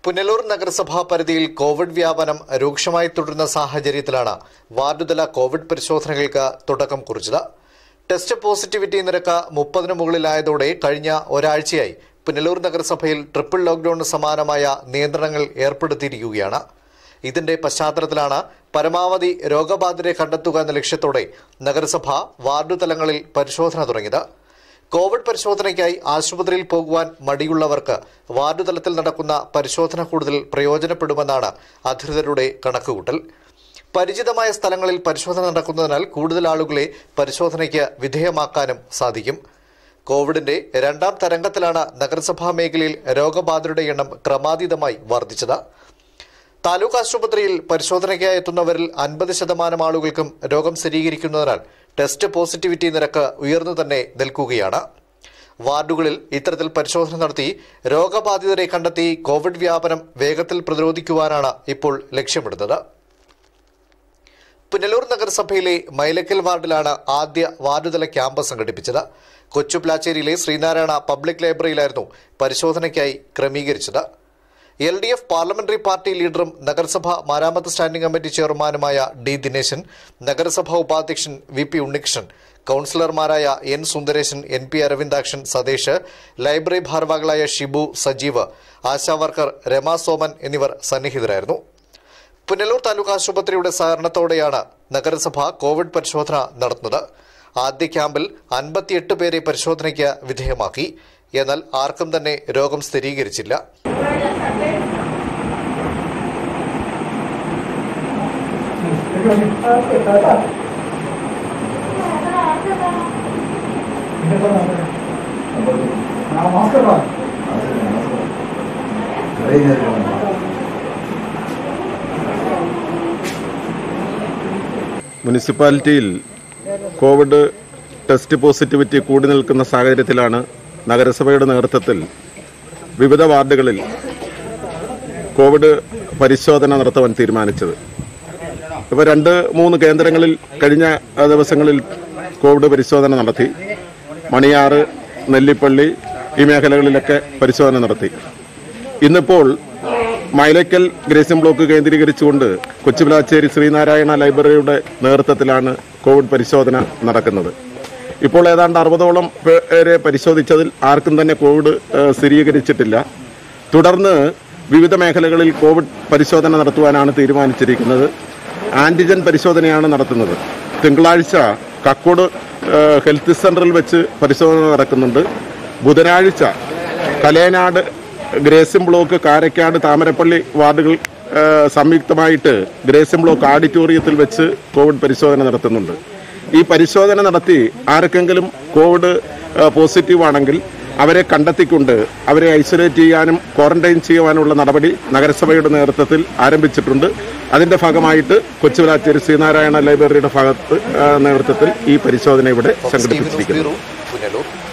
പുനലൂർ നഗരസഭാ പരിധിയിൽ കോവിഡ് വ്യാപനം രൂക്ഷമായി തുടരുന്ന സാഹചര്യത്തിലാണ് വാർഡുതല കോവിഡ് പരിശോധനകൾക്ക് തുടക്കം കുറിച്ചത് ടെസ്റ്റ് പോസിറ്റിവിറ്റി നിരക്ക് മുപ്പതിന് മുകളിലായതോടെ കഴിഞ്ഞ ഒരാഴ്ചയായി പുനലൂർ നഗരസഭയിൽ ട്രിപ്പിൾ ലോക്ഡൌണിന് സമാനമായ നിയന്ത്രണങ്ങൾ ഏർപ്പെടുത്തിയിരിക്കുകയാണ് ഇതിന്റെ പശ്ചാത്തലത്തിലാണ് പരമാവധി രോഗബാധിതരെ കണ്ടെത്തുക എന്ന ലക്ഷ്യത്തോടെ നഗരസഭ വാർഡു തലങ്ങളിൽ പരിശോധന തുടങ്ങിയത് കോവിഡ് പരിശോധനയ്ക്കായി ആശുപത്രിയിൽ പോകുവാൻ മടിയുള്ളവർക്ക് വാർഡ് തലത്തിൽ നടക്കുന്ന പരിശോധന കൂടുതൽ പ്രയോജനപ്പെടുമെന്നാണ് അധികൃതരുടെ കണക്കുകൂട്ടൽ പരിചിതമായ സ്ഥലങ്ങളിൽ പരിശോധന നടക്കുന്നതിനാൽ കൂടുതൽ ആളുകളെ പരിശോധനയ്ക്ക് വിധേയമാക്കാനും സാധിക്കും കോവിഡിന്റെ രണ്ടാം തരംഗത്തിലാണ് നഗരസഭാ മേഖലയിൽ രോഗബാധിതരുടെ എണ്ണം ക്രമാതീതമായി വർദ്ധിച്ചത് താലൂക്ക് ആശുപത്രിയിൽ പരിശോധനയ്ക്കായി എത്തുന്നവരിൽ അൻപത് ശതമാനം ആളുകൾക്കും രോഗം സ്ഥിരീകരിക്കുന്നതിനാൽ ടെസ്റ്റ് പോസിറ്റിവിറ്റി നിരക്ക് ഉയർന്നു തന്നെ നിൽക്കുകയാണ് വാർഡുകളിൽ ഇത്തരത്തിൽ പരിശോധന നടത്തി രോഗബാധിതരെ കണ്ടെത്തി കോവിഡ് വ്യാപനം വേഗത്തിൽ പ്രതിരോധിക്കുവാനാണ് ഇപ്പോൾ ലക്ഷ്യമിടുന്നത് പുനലൂർ നഗരസഭയിലെ മൈലക്കൽ വാർഡിലാണ് ആദ്യ വാർഡുതല ക്യാമ്പ് സംഘടിപ്പിച്ചത് കൊച്ചുപ്ലാച്ചേരിയിലെ ശ്രീനാരായണ പബ്ലിക് ലൈബ്രറിയിലായിരുന്നു പരിശോധനയ്ക്കായി ക്രമീകരിച്ചത് L D F parliamentary party ലീഡറും നഗരസഭ മരാമത്ത് സ്റ്റാൻഡിംഗ് കമ്മിറ്റി ചെയർമാനുമായ ഡി ദിനേശൻ നഗരസഭാ ഉപാധ്യക്ഷൻ വി പി ഉണ്ണികൃഷ്ണൻ കൌൺസിലർമാരായ N Sundareshan N P Aravindakshan Satheesh library ഭാരവാഹികളായ ഷിബു സജീവ് ആശാവർക്കർ രമാ സോമൻ എന്നിവർ സന്നിഹിതരായിരുന്നു പുനലൂർ താലൂക്ക് ആശുപത്രിയുടെ സഹകരണത്തോടെയാണ് നഗരസഭ കോവിഡ് പരിശോധന നടത്തുന്നത് ആദ്യ ക്യാമ്പിൽ അൻപത്തിയെട്ട് പേരെ പരിശോധനയ്ക്ക് വിധേയമാക്കി എന്നാൽ ആർക്കും തന്നെ രോഗം സ്ഥിരീകരിച്ചില്ല മുനിസിപ്പാലിറ്റിയിൽ കോവിഡ് ടെസ്റ്റ് പോസിറ്റിവിറ്റി കൂടി നിൽക്കുന്ന സാഹചര്യത്തിലാണ് നഗരസഭയുടെ നേതൃത്വത്തിൽ വിവിധ വാർഡുകളിൽ കോവിഡ് പരിശോധന നടത്തുവാൻ തീരുമാനിച്ചത് ഇപ്പോൾ രണ്ട് മൂന്ന് കേന്ദ്രങ്ങളിൽ കഴിഞ്ഞ ദിവസങ്ങളിൽ കോവിഡ് പരിശോധന നടത്തി മണിയാറ് നെല്ലിപ്പള്ളി ഈ മേഖലകളിലൊക്കെ പരിശോധന നടത്തി ഇന്നിപ്പോൾ മൈലക്കൽ ഗ്രേസ്യം ബ്ലോക്ക് കേന്ദ്രീകരിച്ചുകൊണ്ട് കൊച്ചുവിലാച്ചേരി ശ്രീനാരായണ ലൈബ്രറിയുടെ നേതൃത്വത്തിലാണ് കോവിഡ് പരിശോധന നടക്കുന്നത് ഇപ്പോൾ ഏതാണ്ട് അറുപതോളം പേരെ പരിശോധിച്ചതിൽ ആർക്കും തന്നെ കോവിഡ് ഏഹ്, സ്ഥിരീകരിച്ചിട്ടില്ല തുടർന്ന് വിവിധ മേഖലകളിൽ കോവിഡ് പരിശോധന നടത്തുവാനാണ് തീരുമാനിച്ചിരിക്കുന്നത് ആന്റിജൻ പരിശോധനയാണ് നടത്തുന്നത് തിങ്കളാഴ്ച കക്കോട് ഏഹ്, ഹെൽത്ത് സെന്ററിൽ വെച്ച് പരിശോധന നടക്കുന്നുണ്ട് ബുധനാഴ്ച കലേനാട് ഗ്രേസ്യം ബ്ലോക്ക് കാരക്കാട് താമരപ്പള്ളി വാർഡുകൾ ഏഹ്, സംയുക്തമായിട്ട് ഗ്രേസ്യം ബ്ലോക്ക് ഓഡിറ്റോറിയത്തിൽ വെച്ച് കോവിഡ് പരിശോധന നടത്തുന്നുണ്ട് ഈ പരിശോധന നടത്തി ആർക്കെങ്കിലും കോവിഡ് ഏഹ്, പോസിറ്റീവ് ആണെങ്കിൽ അവരെ കണ്ടെത്തിക്കൊണ്ട് അവരെ ഐസൊലേറ്റ് ചെയ്യാനും ക്വാറന്റൈൻ ചെയ്യുവാനുള്ള നടപടി നഗരസഭയുടെ നേതൃത്വത്തിൽ ആരംഭിച്ചിട്ടുണ്ട് അതിന്റെ ഭാഗമായിട്ട് കൊച്ചുവിലാച്ചേരി ശ്രീനാരായണ ലൈബ്രറിയുടെ ഭാഗത്ത് ഏഹ്, നേതൃത്വത്തിൽ ഈ പരിശോധന ഇവിടെ സ്റ്റീവൻ ന്യൂസ് സംഘടിപ്പിച്ചിരിക്കുന്നു ബ്യൂറോ പുനലൂർ